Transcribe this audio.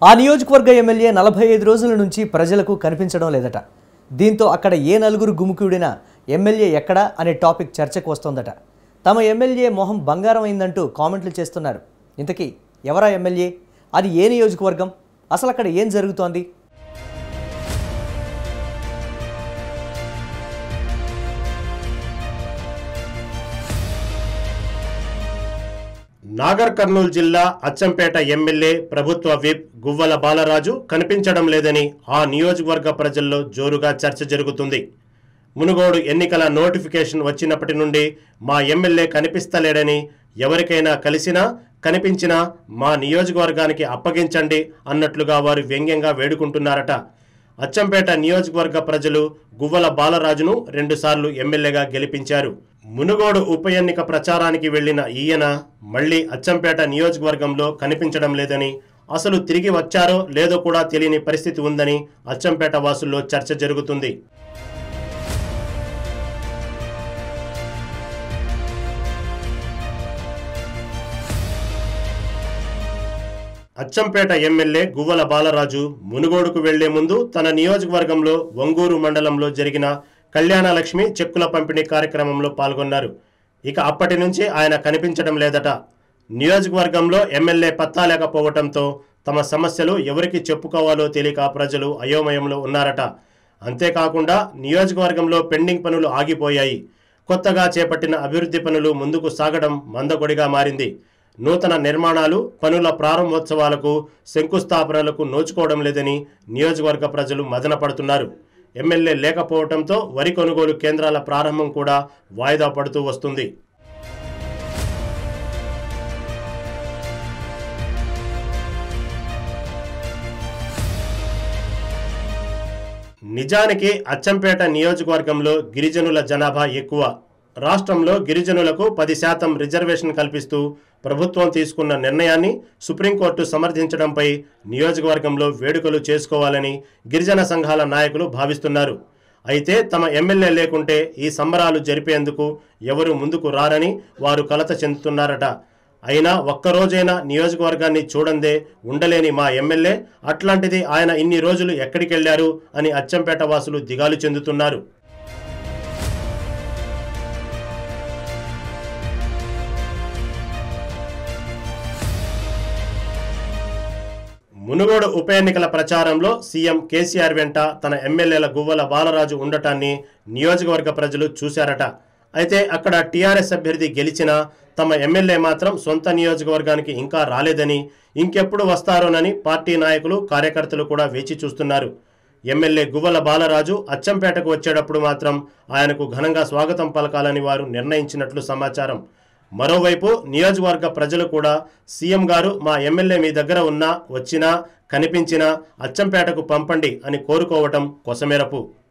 ఆ నియోజకవర్గ ఎమ్మెల్యే నలభై ఐదు రోజుల నుంచి ప్రజలకు కనిపించడం లేదట దీంతో అక్కడ ఏ నలుగురు గుమికూడినా ఎమ్మెల్యే ఎక్కడా అనే టాపిక్ చర్చకు వస్తోందట తమ ఎమ్మెల్యే మొహం బంగారం అయిందంటూ కామెంట్లు చేస్తున్నారు ఇంతకీ ఎవరా ఎమ్మెల్యే అది ఏ నియోజకవర్గం అసలు అక్కడ ఏం జరుగుతోంది నాగర్ కర్నూలు జిల్లా అచ్చంపేట ఎమ్మెల్యే ప్రభుత్వ విప్ గువ్వల బాలరాజు కనిపించడం లేదని ఆ నియోజకవర్గ ప్రజల్లో జోరుగా చర్చ జరుగుతుంది మునుగోడు ఎన్నికల నోటిఫికేషన్ వచ్చినప్పటి నుండి మా ఎమ్మెల్యే కనిపిస్తలేడని ఎవరికైనా కలిసినా కనిపించినా మా నియోజకవర్గానికి అప్పగించండి అన్నట్లుగా వారు వ్యంగ్యంగా వేడుకుంటున్నారట అచ్చంపేట నియోజకవర్గ ప్రజలు గువ్వల బాలరాజును రెండుసార్లు ఎమ్మెల్యేగా గెలిపించారు మునుగోడు ఉప ఎన్నిక ప్రచారానికి వెళ్లిన ఈయన మళ్లీ అచ్చంపేట నియోజకవర్గంలో కనిపించడం లేదని అసలు తిరిగి వచ్చారో లేదో కూడా తెలియని పరిస్థితి ఉందని అచ్చంపేట వాసుల్లో చర్చ జరుగుతుంది అచ్చంపేట ఎమ్మెల్యే గువ్వల బాలరాజు మునుగోడుకు వెళ్లే ముందు తన నియోజకవర్గంలో వంగూరు మండలంలో జరిగిన కళ్యాణలక్ష్మి చెక్కుల పంపిణీ కార్యక్రమంలో పాల్గొన్నారు ఇక అప్పటి నుంచి ఆయన కనిపించడం లేదట నియోజకవర్గంలో ఎమ్మెల్యే పత్తా లేకపోవడంతో తమ సమస్యలు ఎవరికి చెప్పుకోవాలో తెలియక ప్రజలు అయోమయంలో ఉన్నారట అంతేకాకుండా నియోజకవర్గంలో పెండింగ్ పనులు ఆగిపోయాయి కొత్తగా చేపట్టిన అభివృద్ధి పనులు ముందుకు సాగడం మందకొడిగా మారింది నూతన నిర్మాణాలు పనుల ప్రారంభోత్సవాలకు శంకుస్థాపనలకు నోచుకోవడం లేదని నియోజకవర్గ ప్రజలు మదన పడుతున్నారు ఎమ్మెల్యే లేకపోవడంతో వరి కొనుగోలు కేంద్రాల ప్రారంభం కూడా వాయిదా పడుతూ వస్తుంది నిజానికి అచ్చంపేట నియోజకవర్గంలో గిరిజనుల జనాభా ఎక్కువ రాష్ట్రంలో గిరిజనులకు పది శాతం రిజర్వేషన్ కల్పిస్తూ ప్రభుత్వం తీసుకున్న నిర్ణయాన్ని సుప్రీంకోర్టు సమర్థించడంపై నియోజకవర్గంలో వేడుకలు చేసుకోవాలని గిరిజన సంఘాల నాయకులు భావిస్తున్నారు అయితే తమ ఎమ్మెల్యే లేకుంటే ఈ సంబరాలు జరిపేందుకు ఎవరు ముందుకు రారని వారు కలత చెందుతున్నారట అయినా ఒక్కరోజైనా నియోజకవర్గాన్ని చూడందే ఉండలేని మా ఎమ్మెల్యే అట్లాంటిది ఆయన ఇన్ని రోజులు ఎక్కడికెళ్లారు అని అచ్చంపేట వాసులు దిగాలు చెందుతున్నారు మునుగోడు ఉప ఎన్నికల ప్రచారంలో సీఎం కేసీఆర్ వెంట తన ఎమ్మెల్యేల గువ్వల బాలరాజు ఉండటాన్ని నియోజకవర్గ ప్రజలు చూశారట అయితే అక్కడ టీఆర్ఎస్ అభ్యర్థి గెలిచినా తమ ఎమ్మెల్యే మాత్రం సొంత నియోజకవర్గానికి ఇంకా రాలేదని ఇంకెప్పుడు వస్తారోనని పార్టీ నాయకులు కార్యకర్తలు కూడా వేచి చూస్తున్నారు ఎమ్మెల్యే గువ్వల బాలరాజు అచ్చంపేటకు వచ్చేటప్పుడు మాత్రం ఆయనకు ఘనంగా స్వాగతం పలకాలని వారు నిర్ణయించినట్లు సమాచారం మరోవైపు నియోజకవర్గ ప్రజలు కూడా సీఎం గారు మా ఎమ్మెల్యే మీ దగ్గర ఉన్నా వచ్చినా కనిపించినా అచ్చంపేటకు పంపండి అని కోరుకోవటం కొసమెరపు